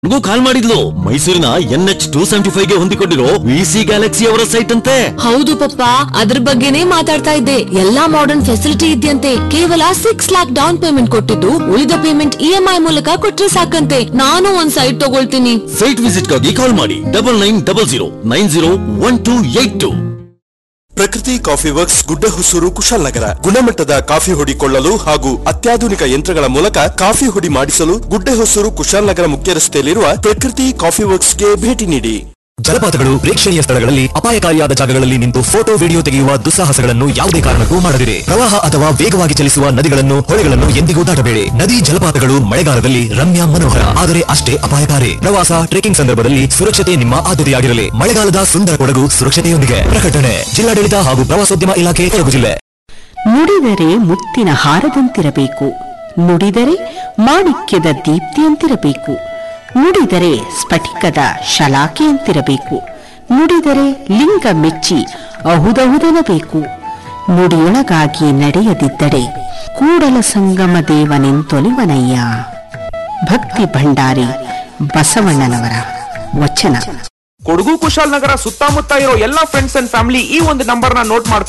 ನನಗೂ ಕಾಲ್ ಮಾಡಿದ್ಲು ಮೈಸೂರಿನ N H two seventy five ಗೆ ಹೊಂದಿಕೊಂಡಿರೋ ವಿ ಸಿ ಗ್ಯಾಲಕ್ಸಿ ಅವರ ಸೈಟ್ ಅಂತೆ ಹೌದು ಪಪ್ಪ ಅದ್ರ ಬಗ್ಗೆನೇ ಮಾತಾಡ್ತಾ ಇದ್ದೆ ಎಲ್ಲಾ ಮಾಡರ್ನ್ ಫೆಸಿಲಿಟಿ ಇದೆಯಂತೆ ಕೇವಲ ಸಿಕ್ಸ್ ಲ್ಯಾಕ್ ಡೌನ್ ಪೇಮೆಂಟ್ ಕೊಟ್ಟಿದ್ದು ಉಳಿದ ಪೇಮೆಂಟ್ ಇ ಎಂ ಐ ಮೂಲಕ ಕೊಟ್ರೆ ಸಾಕಂತೆ ನಾನು ಒಂದ್ ಸೈಟ್ ತಗೊಳ್ತೀನಿ ಸೈಟ್ ವಿಸಿಟ್ ಗಾಗಿ ಕಾಲ್ ಮಾಡಿ double nine double zero nine zero one two eight two Prakruthi coffee works Gudda Husur Kushalnagar ಗುಣಮಟ್ಟದ ಕಾಫಿ ಹೊಡಿಕೊಳ್ಳಲು ಹಾಗೂ ಅತ್ಯಾಧುನಿಕ ಯಂತ್ರಗಳ ಮೂಲಕ ಕಾಫಿ ಹುಡಿ ಮಾಡಿಸಲು ಗುಡ್ಡ ಹೊಸೂರು ಕುಶಾಲನಗರ ಮುಖ್ಯ ರಸ್ತೆಯಲ್ಲಿರುವ ಪ್ರಕೃತಿ ಕಾಫಿ ವರ್ಕ್ಸ್ಗೆ ಭೇಟಿ ನೀಡಿ ಜಲಪಾತಗಳು ಪ್ರೇಕ್ಷಣೀಯ ಸ್ಥಳಗಳಲ್ಲಿ ಅಪಾಯಕಾರಿಯಾದ ಜಾಗಗಳಲ್ಲಿ ನಿಂತು ಫೋಟೋ ವಿಡಿಯೋ ತೆಗೆಯುವ ದುಸ್ಸಾಹಸಗಳನ್ನು ಯಾವುದೇ ಕಾರಣಕ್ಕೂ ಮಾಡದಿರಿ ಪ್ರವಾಹ ಅಥವಾ ವೇಗವಾಗಿ ಚಲಿಸುವ ನದಿಗಳನ್ನು ಹೊಳೆಗಳನ್ನು ಎಂದಿಗೂ ದಾಟಬೇಡಿ ನದಿ ಜಲಪಾತಗಳು ಮಳೆಗಾಲದಲ್ಲಿ ರಮ್ಯ ಮನೋಹರ ಆದರೆ ಅಷ್ಟೇ ಅಪಾಯಕಾರಿ ಪ್ರವಾಸ ಟ್ರೆಕಿಂಗ್ ಸಂದರ್ಭದಲ್ಲಿ ಸುರಕ್ಷತೆ ನಿಮ್ಮ ಆದ್ಯತೆಯಾಗಿರಲಿ ಮಳೆಗಾಲದ ಸುಂದರ ಕೊಡಗು ಸುರಕ್ಷತೆಯೊಂದಿಗೆ ಪ್ರಕಟಣೆ ಜಿಲ್ಲಾಡಳಿತ ಹಾಗೂ ಪ್ರವಾಸೋದ್ಯಮ ಇಲಾಖೆ ಕೊಡಗು ಜಿಲ್ಲೆ ನುಡಿದರೆ ಮುತ್ತಿನ ಹಾರದಂತಿರಬೇಕು ನುಡಿದರೆ ಮಾಣಿಕ್ಯದ ದೀಪ್ತಿಯಂತಿರಬೇಕು ನುಡಿದರೆ ಸ್ಫಟಿಕದ ಶಲಾಕೆಯಂತಿರಬೇಕು ನುಡಿದರೆ ಲಿಂಗ ಮೆಚ್ಚಿ ಅಹುದಹುದನಬೇಕು ನುಡಿಯೊಳಗಾಗಿ ನಡೆಯದಿದ್ದರೆ ಕೂಡಲ ಸಂಗಮ ದೇವನೆಂತೊಲಿವನಯ್ಯ ಭಕ್ತಿ ಭಂಡಾರಿ ಬಸವಣ್ಣನವರ ವಚನ ಕೊಡಗು ಕುಶಾಲನಗರ ಸುತ್ತಮುತ್ತ ಇರೋ ಎಲ್ಲಾ ಫ್ರೆಂಡ್ಸ್ ಅಂಡ್ ಫ್ಯಾಮಿಲಿ ಈ ಒಂದು ನಂಬರ್ ನ ನೋಟ್ ಮಾಡ್ಕೊಳ್ಳಿ